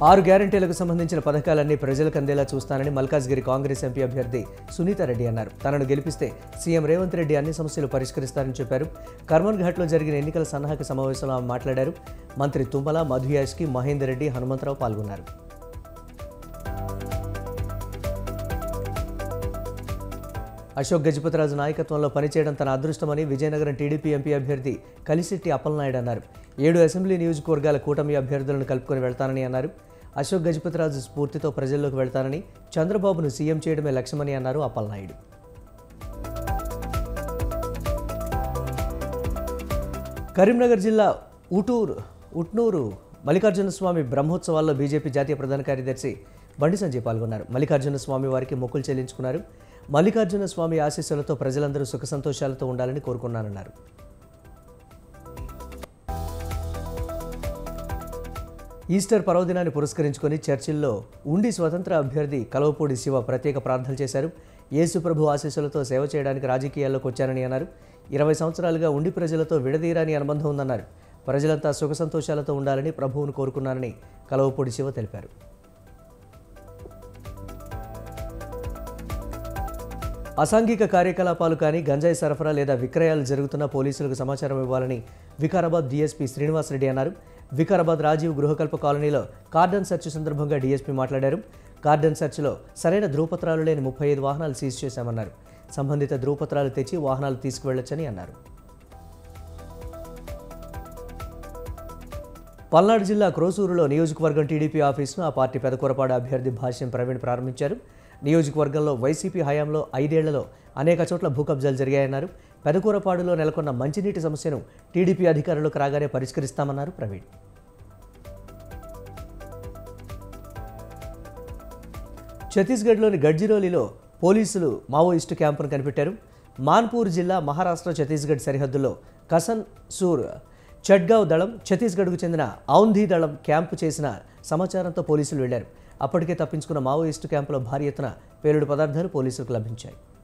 ఆరు గ్యారంటీలకు సంబంధించిన పథకాలన్నీ ప్రజలకు అందేలా చూస్తానని మల్కాజ్గిరి కాంగ్రెస్ ఎంపీ అభ్యర్థి సునీతారెడ్డి అన్నారు తనను గెలిపిస్తే సీఎం రేవంత్ రెడ్డి అన్ని సమస్యలు పరిష్కరిస్తారని చెప్పారు కర్మన్ ఘాట్లో జరిగిన ఎన్నికల సన్నాహక సమావేశంలో ఆమె మాట్లాడారు మంత్రి తుమ్మల మధు యాష్కి మహేందర్ రెడ్డి హనుమంతరావు పాల్గొన్నారు అశోక్ గజపతిరాజు నాయకత్వంలో పనిచేయడం తన అదృష్టమని విజయనగరం టీడీపీ ఎంపీ అభ్యర్థి కలిశెట్టి అప్పలనాయుడు అన్నారు ఏడు అసెంబ్లీ నియోజకవర్గాల కూటమి అభ్యర్థులను కలుపుకొని వెళ్తానని అన్నారు అశోక్ గజపతిరాజు స్ఫూర్తితో ప్రజల్లోకి వెళ్తానని చంద్రబాబును సీఎం చేయడమే లక్ష్యమని అన్నారు అప్పలనాయుడు కరీంనగర్ జిల్లా ఉటూరు ఉట్నూరు మల్లికార్జున స్వామి బ్రహ్మోత్సవాల్లో బీజేపీ జాతీయ ప్రధాన కార్యదర్శి బండి సంజయ్ పాల్గొన్నారు మల్లికార్జున స్వామి వారికి మొక్కులు చెల్లించుకున్నారు మల్లికార్జున స్వామి ఆశీస్సులతో ప్రజలందరూ సుఖ సంతోషాలతో ఉండాలని కోరుకున్నానన్నారు ఈస్టర్ పర్వదినాన్ని పురస్కరించుకొని చర్చిల్లో ఉండి స్వతంత్ర అభ్యర్థి కలవపూడి శివ ప్రత్యేక ప్రార్థనలు చేశారు యేసు ప్రభు ఆశీస్సులతో సేవ చేయడానికి రాజకీయాల్లోకి వచ్చారని అన్నారు ఇరవై సంవత్సరాలుగా ఉండి ప్రజలతో విడదీరాని అనుబంధం ఉందన్నారు ప్రజలంతా సుఖ సంతోషాలతో ఉండాలని ప్రభువును కోరుకున్నారని కలవపూడి శివ తెలిపారు అసాంఘిక కార్యకలాపాలు కానీ గంజాయి సరఫరా లేదా విక్రయాలు జరుగుతున్న పోలీసులకు సమాచారం ఇవ్వాలని వికారాబాద్ డీఎస్పీ శ్రీనివాసరెడ్డి అన్నారు వికారాబాద్ రాజీవ్ గృహకల్ప కాలనీలో కార్డన్ సెర్చ్ సందర్భంగా డీఎస్పీ మాట్లాడారు కార్డన్ సెర్చ్లో సరైన ధృవపత్రాలు లేని ముప్పై ఐదు వాహనాలు సీజ్ చేశామన్నారు సంబంధిత ధృవపత్రాలు తెచ్చి వాహనాలు తీసుకువెళ్లొచ్చని అన్నారు పల్నాడు జిల్లా క్రోసూరులో నియోజకవర్గం టీడీపీ ఆఫీసును ఆ పార్టీ పెదకూరపాడు అభ్యర్థి భాష్యం ప్రవీణ్ ప్రారంభించారు నియోజకవర్గంలో వైసీపీ హయాంలో ఐదేళ్లలో అనేక చోట్ల భూ కబ్జాలు జరిగాయన్నారు పెదకూరపాడులో నెలకొన్న మంచినీటి సమస్యను టీడీపీ అధికారులకు రాగానే పరిష్కరిస్తామన్నారు ప్రవీణ్ ఛత్తీస్గఢ్లోని గడ్జిరోలిలో పోలీసులు మావోయిస్టు క్యాంపును కనిపెట్టారు మాన్పూర్ జిల్లా మహారాష్ట్ర ఛత్తీస్గఢ్ సరిహద్దులో కసన్ సూర్ చడ్గావ్ దళం ఛత్తీస్గఢ్కు చెందిన ఔంధీ దళం క్యాంపు చేసిన సమాచారంతో పోలీసులు వెళ్లారు అప్పటికే తప్పించుకున్న మావోయిస్టు క్యాంపులో భారీ ఎత్తున పేలుడు పదార్థాలు పోలీసులకు లభించాయి